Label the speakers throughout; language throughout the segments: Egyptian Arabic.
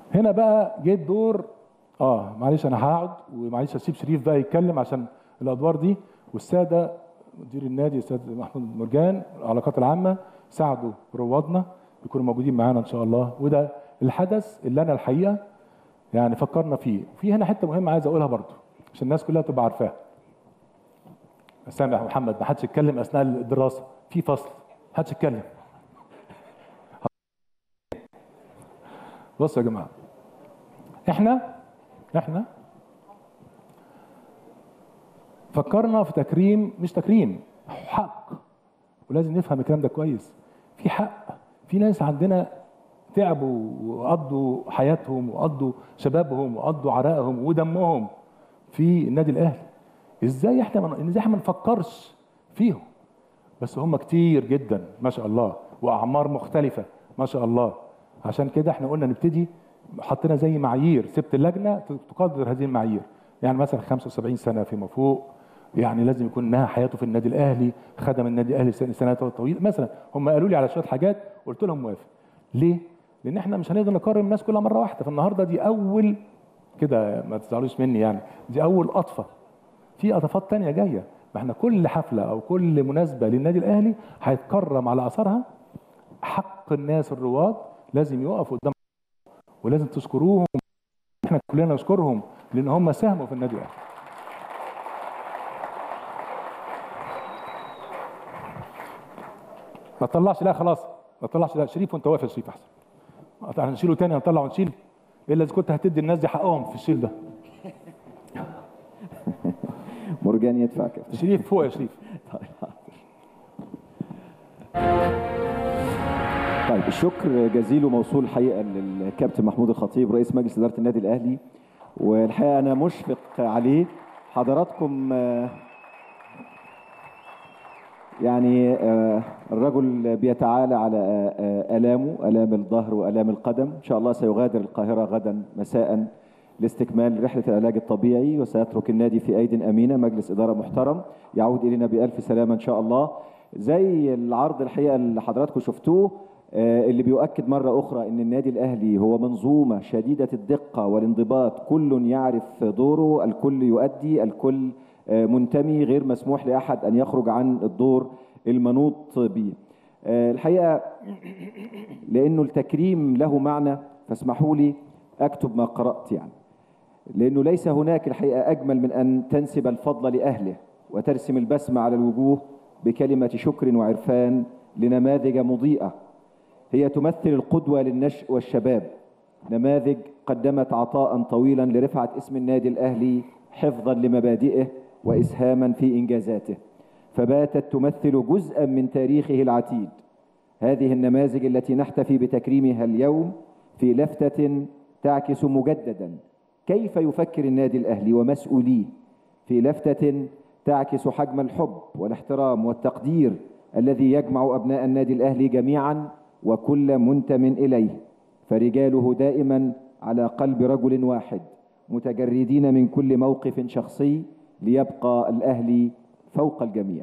Speaker 1: هنا بقى جه الدور اه معلش انا هقعد ومعلش اسيب شريف بقى يتكلم عشان الادوار دي والساده مدير النادي الاستاذ محمود مرجان العلاقات العامه ساعدوا روادنا يكونوا موجودين معانا ان شاء الله وده الحدث اللي انا الحقيقه يعني فكرنا فيه في هنا حته مهمه عايز اقولها برضو عشان الناس كلها تبقى عارفاها سامع محمد ما حدش يتكلم اثناء الدراسه في فصل ما حدش يتكلم بصوا يا جماعه احنا احنا فكرنا في تكريم مش تكريم حق ولازم نفهم الكلام ده كويس في حق في ناس عندنا تعبوا وقضوا حياتهم وقضوا شبابهم وقضوا عرقهم ودمهم في النادي الاهلي ازاي احنا من... ازاي احنا ما نفكرش فيهم بس هم كتير جدا ما شاء الله واعمار مختلفه ما شاء الله عشان كده احنا قلنا نبتدي حطينا زي معايير سبت اللجنه تقدر هذه المعايير يعني مثلا 75 سنه فيما فوق يعني لازم يكون انها حياته في النادي الاهلي خدم النادي الاهلي سنوات طويله مثلا هم قالوا لي على شويه حاجات قلت لهم موافق ليه؟ لان احنا مش هنقدر نكرم الناس كلها مره واحده فالنهارده دي اول كده ما تزعلوش مني يعني دي اول قطفه في قطفات تانية جايه ما احنا كل حفله او كل مناسبه للنادي الاهلي هيتكرم على اثرها حق الناس الرواد لازم يقفوا قدام ولازم تشكروهم احنا كلنا نشكرهم لان هم ساهموا في النادي الاهلي ما تطلعش لا خلاص ما تطلعش لا شريف وانت واقف يا شريف احسن هنشيله تاني هنطلع ونشيل الا اذا كنت هتدي الناس دي حقهم في الشيل ده
Speaker 2: مرجان يدفع كده
Speaker 1: شريف فوق يا شريف
Speaker 2: طيب الشكر جزيل وموصول الحقيقه للكابتن محمود الخطيب رئيس مجلس اداره النادي الاهلي والحقيقه انا مشفق عليه حضراتكم يعني الرجل بيتعالى على الامه الام الظهر والام القدم ان شاء الله سيغادر القاهره غدا مساء لاستكمال رحله العلاج الطبيعي وسيترك النادي في ايد امينه مجلس اداره محترم يعود الينا بالف سلامه ان شاء الله زي العرض الحقيقه اللي حضراتكم شفتوه اللي بيؤكد مرة أخرى أن النادي الأهلي هو منظومة شديدة الدقة والانضباط كل يعرف دوره الكل يؤدي الكل منتمي غير مسموح لأحد أن يخرج عن الدور المنوط به الحقيقة لأنه التكريم له معنى فاسمحوا لي أكتب ما قرأت يعني لأنه ليس هناك الحقيقة أجمل من أن تنسب الفضل لأهله وترسم البسمة على الوجوه بكلمة شكر وعرفان لنماذج مضيئة هي تمثل القدوة للنشء والشباب نماذج قدمت عطاء طويلا لرفعة اسم النادي الأهلي حفظا لمبادئه وإسهاما في إنجازاته فباتت تمثل جزءا من تاريخه العتيد هذه النماذج التي نحتفي بتكريمها اليوم في لفتة تعكس مجددا كيف يفكر النادي الأهلي ومسؤوليه في لفتة تعكس حجم الحب والاحترام والتقدير الذي يجمع أبناء النادي الأهلي جميعا وكل منتم إليه فرجاله دائما على قلب رجل واحد متجردين من كل موقف شخصي ليبقى الأهلي فوق الجميع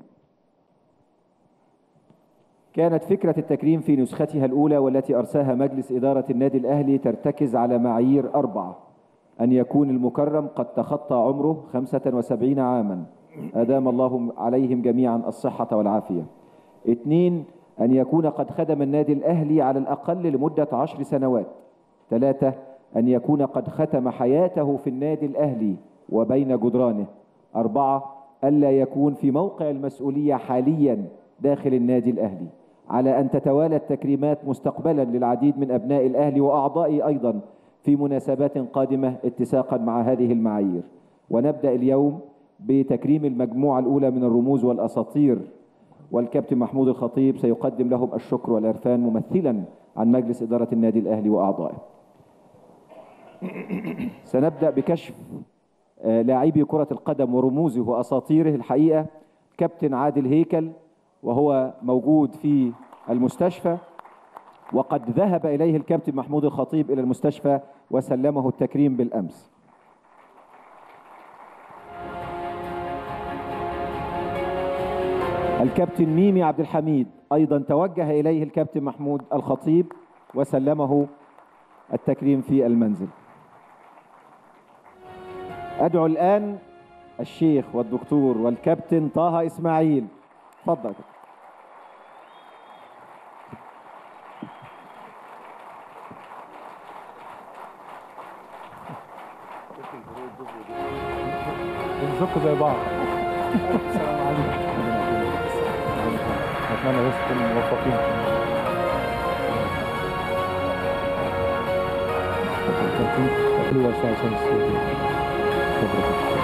Speaker 2: كانت فكرة التكريم في نسختها الأولى والتي أرساها مجلس إدارة النادي الأهلي ترتكز على معايير أربعة أن يكون المكرم قد تخطى عمره 75 عاما أدام الله عليهم جميعا الصحة والعافية اثنين أن يكون قد خدم النادي الأهلي على الأقل لمدة عشر سنوات ثلاثة أن يكون قد ختم حياته في النادي الأهلي وبين جدرانه أربعة ألا يكون في موقع المسؤولية حاليا داخل النادي الأهلي على أن تتوالى التكريمات مستقبلا للعديد من أبناء الأهلي وأعضائي أيضا في مناسبات قادمة اتساقا مع هذه المعايير ونبدأ اليوم بتكريم المجموعة الأولى من الرموز والأساطير والكابتن محمود الخطيب سيقدم لهم الشكر والعرفان ممثلا عن مجلس إدارة النادي الأهلي وأعضائه سنبدأ بكشف لاعبي كرة القدم ورموزه وأساطيره الحقيقة كابتن عادل هيكل وهو موجود في المستشفى وقد ذهب إليه الكابتن محمود الخطيب إلى المستشفى وسلمه التكريم بالأمس الكابتن ميمي عبد الحميد أيضا توجه إليه الكابتن محمود الخطيب وسلمه التكريم في المنزل أدعو الآن الشيخ والدكتور والكابتن طه إسماعيل تفضل
Speaker 1: بنزق زي بعض السلام عليكم اتمنى بس تكونوا موفقين تقريبا عشان عشان الصوت اتفضل.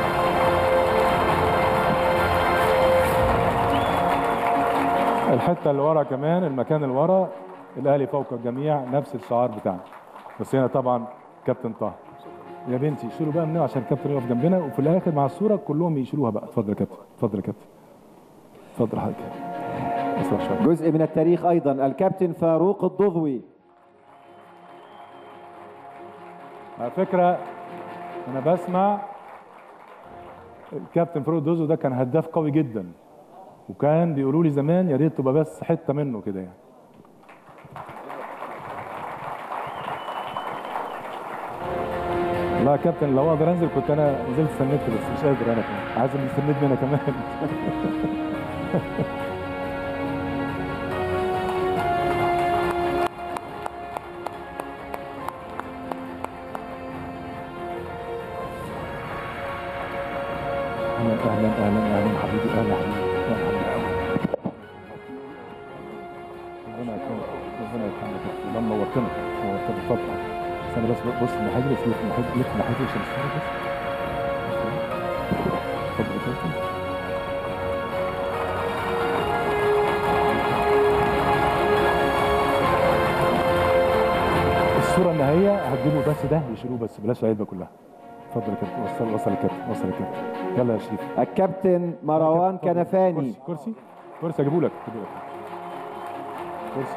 Speaker 1: الحته اللي ورا كمان المكان اللي ورا الاهلي فوق الجميع نفس الشعار بتاعنا بس هنا طبعا كابتن طه يا بنتي شيلوا بقى منها عشان الكابتن يقف جنبنا وفي الاخر مع الصوره كلهم يشيلوها بقى اتفضل يا كابتن اتفضل يا كابتن اتفضل حضرتك اسرع شويه
Speaker 2: جزء من التاريخ أيضا الكابتن فاروق الضضوي
Speaker 1: على فكره انا بسمع الكابتن فاروق دوزو ده كان هداف قوي جدا وكان بيقولوا لي زمان يا ريت تبقى بس حته منه كده يعني والله يا كابتن لو اقدر انزل كنت انا نزلت سندت بس مش قادر انا كمان عايز اللي يسندني انا كمان اهلا اهلا اهلا اهلا حبيبي اهلا حبيبي اهلا حبيبي ربنا يكرمك ربنا يكرمك والله نورتنا نورتنا اتفضل بس انا بس بص لحاجه بس لف لحاجه لف لحاجه عشان الصوره بس اتفضل يا كابتن الصوره النهائيه هتجيبوا بس ده يشيلوه بس بلاش العلبه كلها اتفضل يا كابتن وصل وصل يا كابتن وصل يا كابتن يلا يا شريف
Speaker 2: الكابتن مروان
Speaker 1: اتفضل.
Speaker 2: كنفاني
Speaker 1: كرسي كرسي كرسي اجيبه لك اجيبه لك كرسي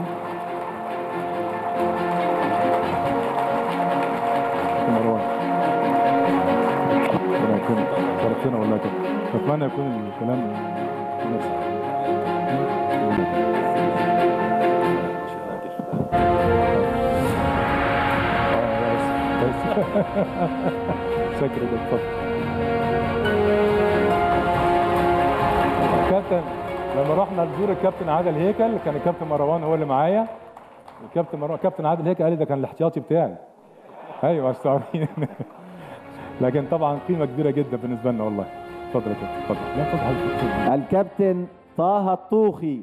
Speaker 1: كابتن مروان ربنا يكرمك شرفتنا والله كده اتمنى يكون الكلام مناسب آه، بس- بس. شكرا جدا اتفضل الكابتن لما رحنا نزور الكابتن عادل هيكل كان الكابتن مروان هو اللي معايا الكابتن مروان كابتن عادل هيكل قال لي ده كان الاحتياطي بتاعي ايوه مستوعبين لكن طبعا قيمه كبيره جدا بالنسبه لنا والله اتفضل يا كابتن اتفضل لا اتفضل حضرتك اتفضل.
Speaker 2: الكابتن طه الطوخي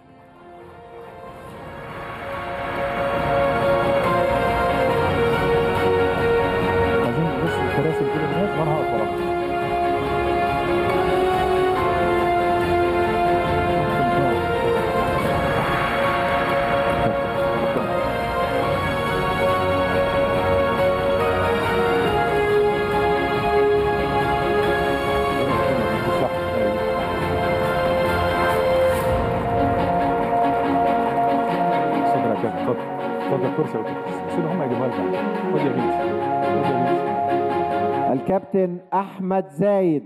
Speaker 1: عايزين بس الكراسي كده الناس وانا هقف وراهم صدر يا كابتن اتفضل اتفضل كرسي يا كابتن سيبهم هم يجيبوها لك خد يا بنتي خد يا بنتي
Speaker 2: الكابتن احمد زايد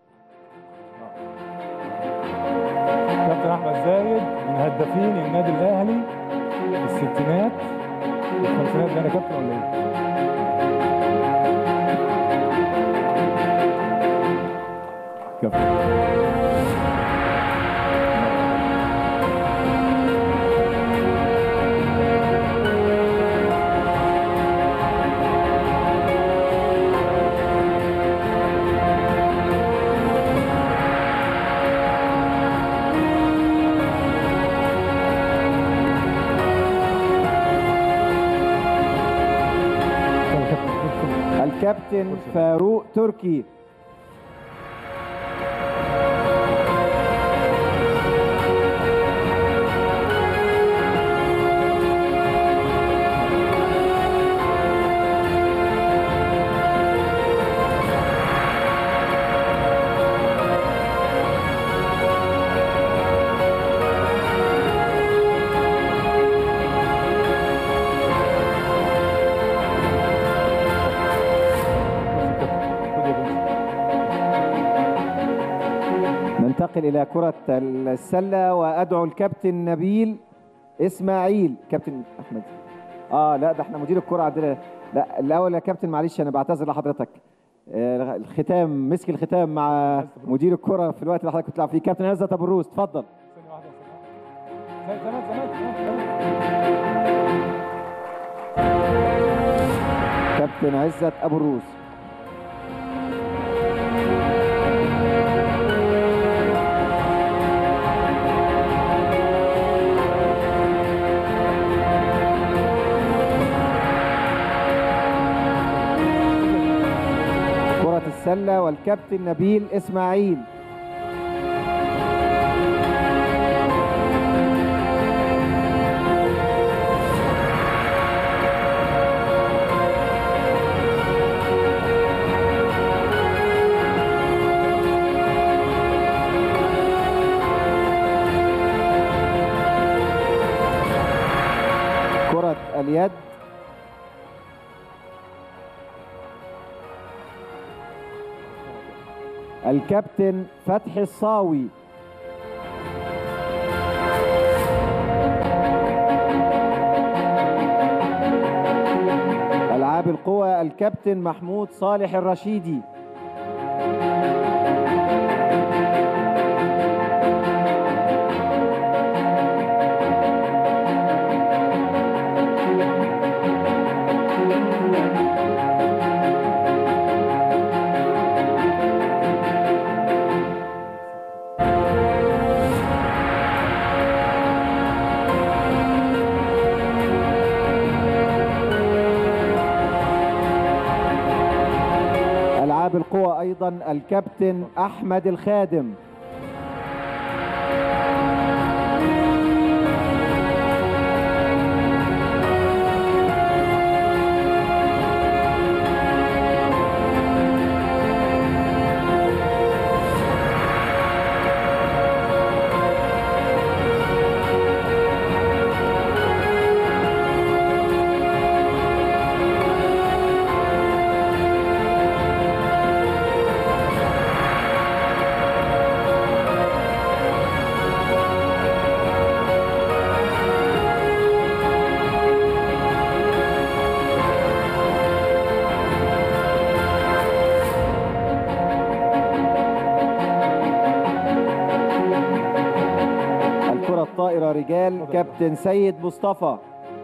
Speaker 1: كابتن احمد زايد من هدافين النادي الاهلي في الستينات الخمسينات ده انا كابتن ولا ايه؟ كابتن اتفضل يا كابتن اتفضل.
Speaker 2: الكابتن فاروق تركي
Speaker 1: خد يا بنتي
Speaker 2: ننتقل إلى كرة السلة وأدعو الكابتن نبيل إسماعيل كابتن أحمد اه لا ده احنا مدير الكرة عندنا لا الاول يا كابتن معلش انا بعتذر لحضرتك آه، الختام مسك الختام مع مدير الكرة في الوقت اللي حضرتك كنت بتلعب فيه كابتن عزت ابو الروس اتفضل
Speaker 1: ثانية واحدة يا سلام. زمان زمان زمان
Speaker 2: كابتن عزت ابو الروس كرة السلة والكابتن نبيل اسماعيل كرة اليد الكابتن فتحي الصاوي ألعاب القوى الكابتن محمود صالح الرشيدي ألعاب القوى أيضا الكابتن أحمد الخادم الكرة الطائرة رجال كابتن سيد مصطفى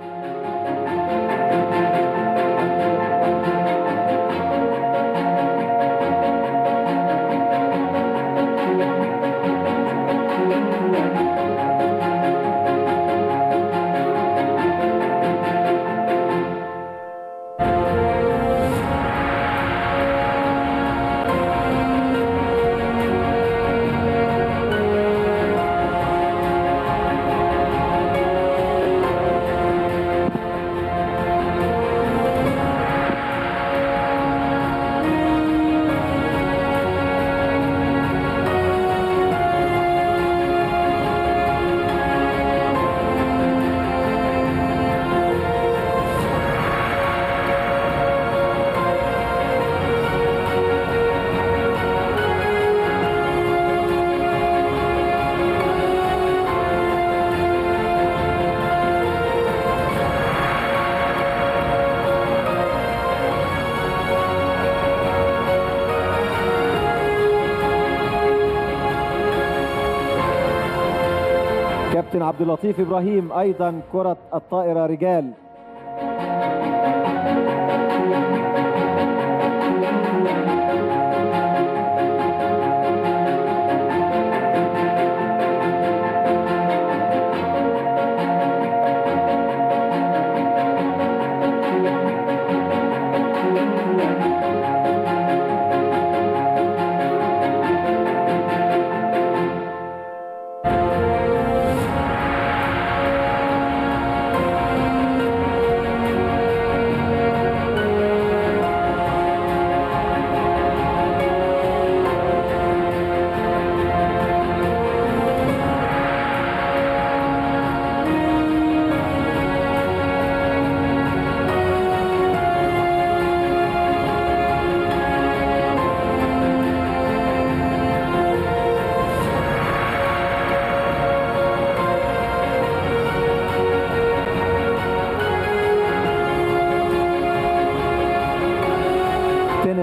Speaker 2: كابتن عبد اللطيف ابراهيم ايضا كرة الطائرة رجال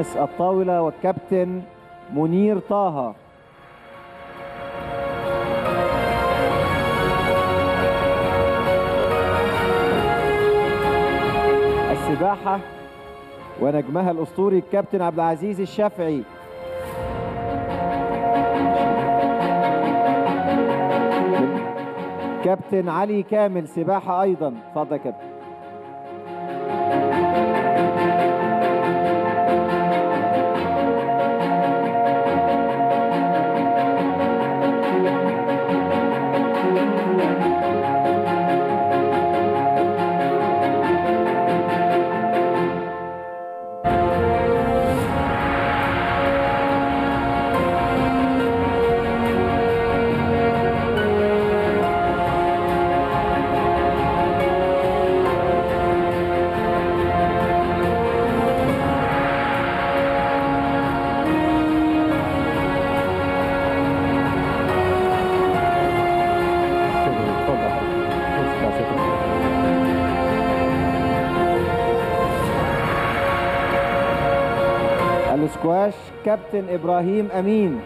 Speaker 2: تنس الطاولة والكابتن منير طه السباحة ونجمها الأسطوري الكابتن عبد العزيز الشافعي كابتن علي كامل سباحة أيضا اتفضل يا كابتن
Speaker 1: اتفضل بص بقى ستر.
Speaker 2: الاسكواش كابتن إبراهيم أمين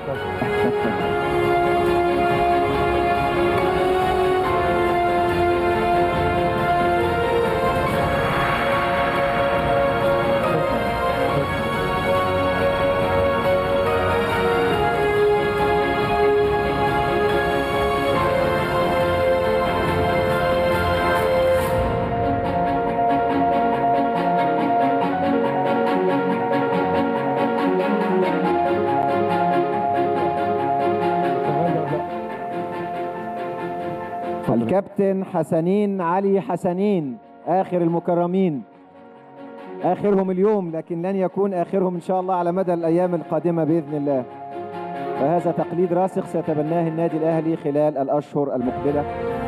Speaker 2: الكابتن حسنين علي حسنين آخر المكرمين آخرهم اليوم لكن لن يكون آخرهم إن شاء الله على مدى الأيام القادمة بإذن الله فهذا تقليد راسخ سيتبناه النادي الأهلي خلال الأشهر المقبلة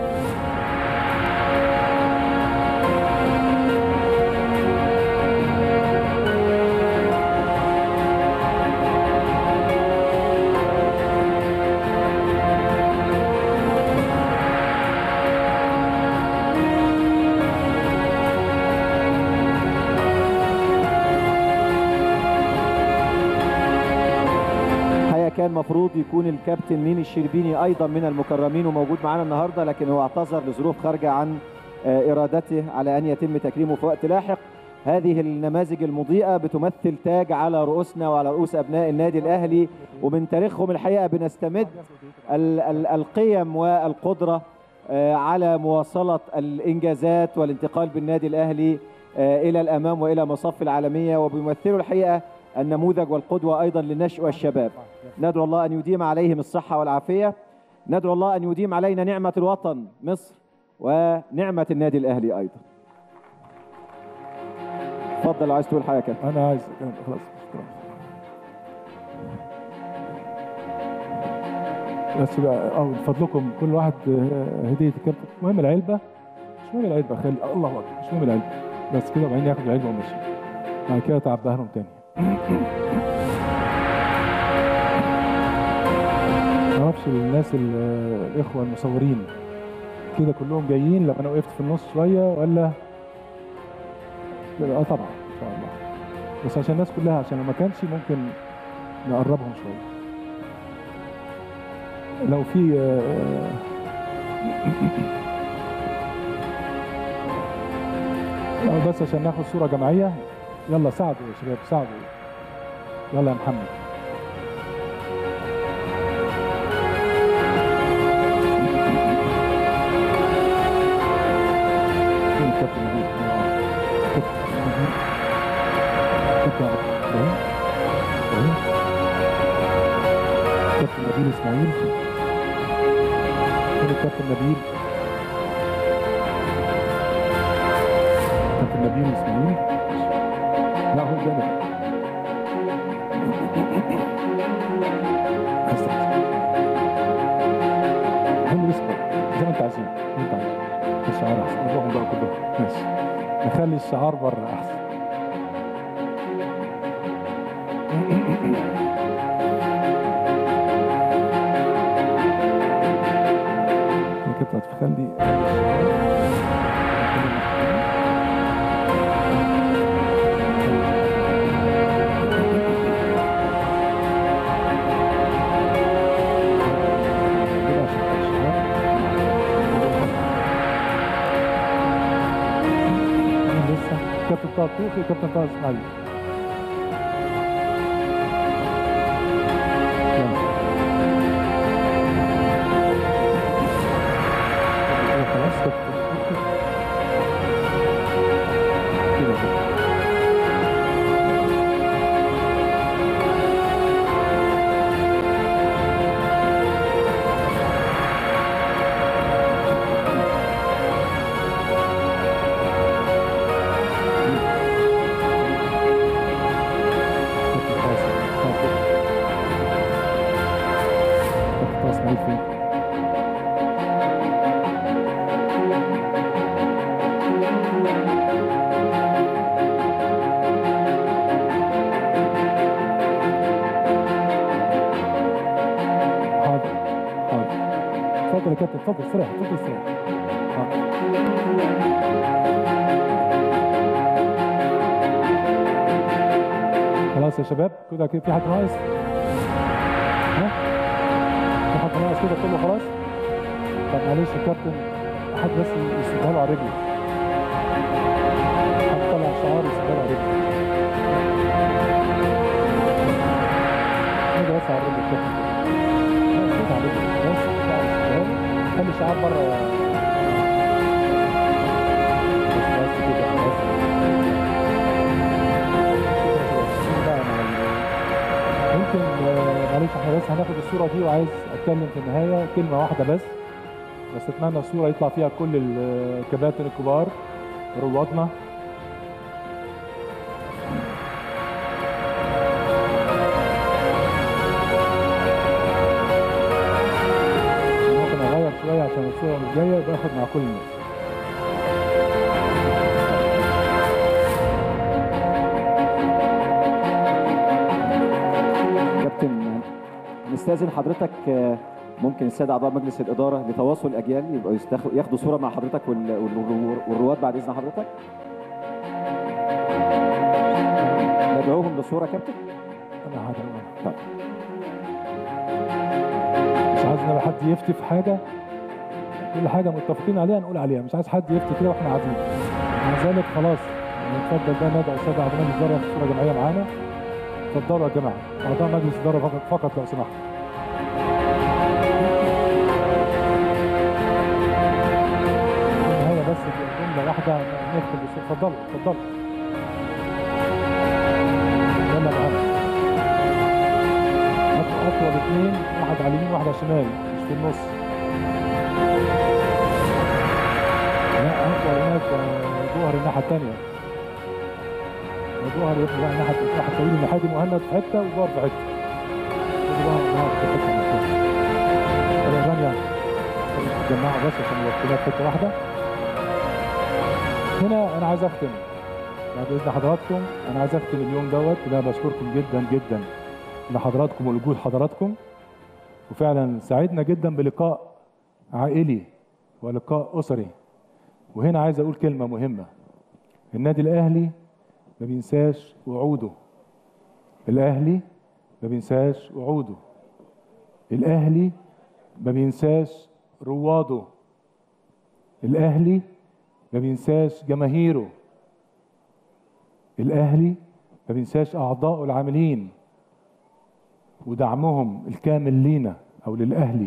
Speaker 2: الحقيقة كان مفروض يكون الكابتن ميمي الشربيني أيضا من المكرمين وموجود معنا النهاردة لكن هو اعتذر لظروف خارجة عن آه، إرادته على أن يتم تكريمه في وقت لاحق هذه النماذج المضيئة بتمثل تاج على رؤوسنا وعلى رؤوس أبناء النادي الأهلي ومن تاريخهم الحقيقة بنستمد ال- ال- القيم والقدرة آه، على مواصلة الإنجازات والانتقال بالنادي الأهلي آه، إلى الأمام وإلى مصف العالمية وبيمثلوا الحقيقة النموذج والقدوة أيضا للنشء والشباب ندعو الله أن يديم عليهم الصحة والعافية ندعو الله أن يديم علينا نعمة الوطن مصر ونعمة النادي الأهلي أيضا اتفضل لو عايز تقول حاجة يا كابتن
Speaker 1: انا عايز خلاص شكرا. بس بقى اه من فضلكم كل واحد آه، هديه الكابتن المهم العلبه مش مهم العلبه خلي الله اكبر مش مهم العلبه بس كده وبعدين ياخد العلبه ومشي بعد كده تعبها لهم تاني ما اعرفش الناس ال- الاخوه المصورين كده كلهم جايين لما انا وقفت في النص شويه ولا اه طبعا ان شاء الله بس عشان الناس كلها عشان لو ما كانش ممكن نقربهم شويه لو في آه، آه، بس عشان ناخد صوره جماعيه يلا ساعدوا يا شباب ساعدوا يلا يا محمد فين الكابتن نبيل؟ آه، كابتن نبيل. كابتن إبراهيم. إبراهيم. كابتن نبيل اسماعيل فين الكابتن نبيل كابتن نبيل اسماعيل لا هو جانب هم اسمه زي ما انت عايزين زي ما انت عايزين الشعار احسن نروحهم بقى كلهم ماشي نخلي الشعار بره احسن كده هتخلي كابتن طه الطوخي وكابتن طه اسماعيل يلا. كده خلاص كابتن الطوخي. كده كده كابتن طه اسماعيل. كابتن طه اسماعيل فين؟ حاضر حاضر اتفضل يا كابتن اتفضل استريح اتفضل استريح حاضر خلاص يا شباب كده كده في حد ناقص ها في حد ناقص كده كله خلاص طب معلش يا كابتن حد بس يسيبها له على رجله حد طلع شعار يسيبها له على رجله هذا بس على رجله كابتن لا، خد على رجله بس لا، يسيبها له. خلي الشعار بره بس بس كده بس ممكن آه، معلش احنا بس هناخد الصوره دي وعايز اتكلم في النهايه كلمه واحده بس بس اتمنى الصوره يطلع فيها كل الكباتن الكبار روادنا ممكن اغير شويه عشان الصوره مش جايه يبقى اخد مع كل الناس
Speaker 2: كابتن نستأذن حضرتك آه، ممكن السادة أعضاء مجلس الإدارة لتواصل الأجيال يبقوا يستخ- ياخدوا صورة مع حضرتك وال- وال- والرواد بعد إذن حضرتك ندعوهم لصورة كابتن
Speaker 1: انا هذا
Speaker 2: طيب.
Speaker 1: مش عايز ان حد يفتي في حاجه كل حاجه متفقين عليها نقول عليها مش عايز حد يفتي كده واحنا قاعدين مع ذلك خلاص نتفضل بقى ندعو الساده اعضاء مجلس الاداره في صوره جماعيه معانا اتفضلوا يا جماعه اعضاء مجلس الاداره فقط فقط لو سمحت النهايه بس جمله واحده نختم بالصوره اتفضلوا اتفضلوا يلا معانا أط- اطول اثنين واحد على اليمين واحد على الشمال مش في النص لا اطول هناك آه، جوهر الناحيه الثانيه جوهر يطلع بقى الناحيه واحد طويل الناحيه دي مهند في حته وجوهر في حته خدوا بقى النهار في حته من الحتة. يلا يا رانيا تجمعوا بس عشان الوكيلات حته واحده هنا انا عايز اختم بعد اذن حضراتكم انا عايز اختم اليوم دوت وده بشكركم جدا جدا لحضراتكم ولوجود حضراتكم وفعلا سعدنا جدا بلقاء عائلي ولقاء اسري وهنا عايز اقول كلمه مهمه النادي الاهلي ما بينساش وعوده الاهلي ما بينساش وعوده الاهلي ما بينساش رواده الاهلي ما بينساش جماهيره الاهلي ما بينساش اعضائه العاملين ودعمهم الكامل لينا او للاهلي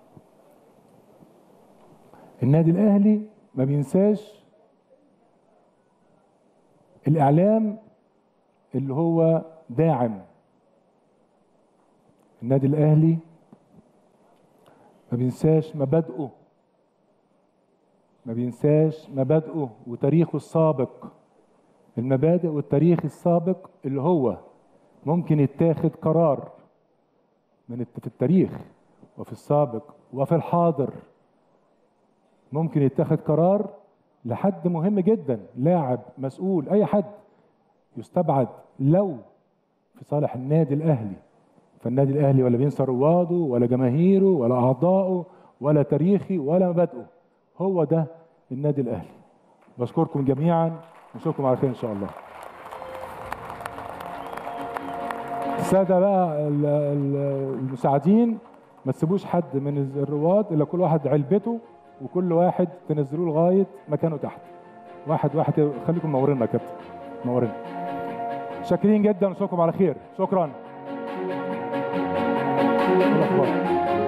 Speaker 1: النادي الاهلي ما بينساش الاعلام اللي هو داعم النادي الاهلي ما بينساش مبادئه ما بينساش مبادئه وتاريخه السابق المبادئ والتاريخ السابق اللي هو ممكن يتاخد قرار من الت- في التاريخ وفي السابق وفي الحاضر ممكن يتاخد قرار لحد مهم جدا لاعب مسؤول اي حد يستبعد لو في صالح النادي الاهلي فالنادي الاهلي ولا بينسى رواده ولا جماهيره ولا اعضائه ولا تاريخي ولا مبادئه هو ده النادي الاهلي بشكركم جميعا نشوفكم على خير ان شاء الله الساده بقى ال- ال- المساعدين ما تسيبوش حد من الرواد الا كل واحد علبته وكل واحد تنزلوه لغايه مكانه تحت واحد واحد كده خليكم منورينا يا كابتن منورينا شاكرين جدا ونشوفكم على خير شكرا إيه الأخبار؟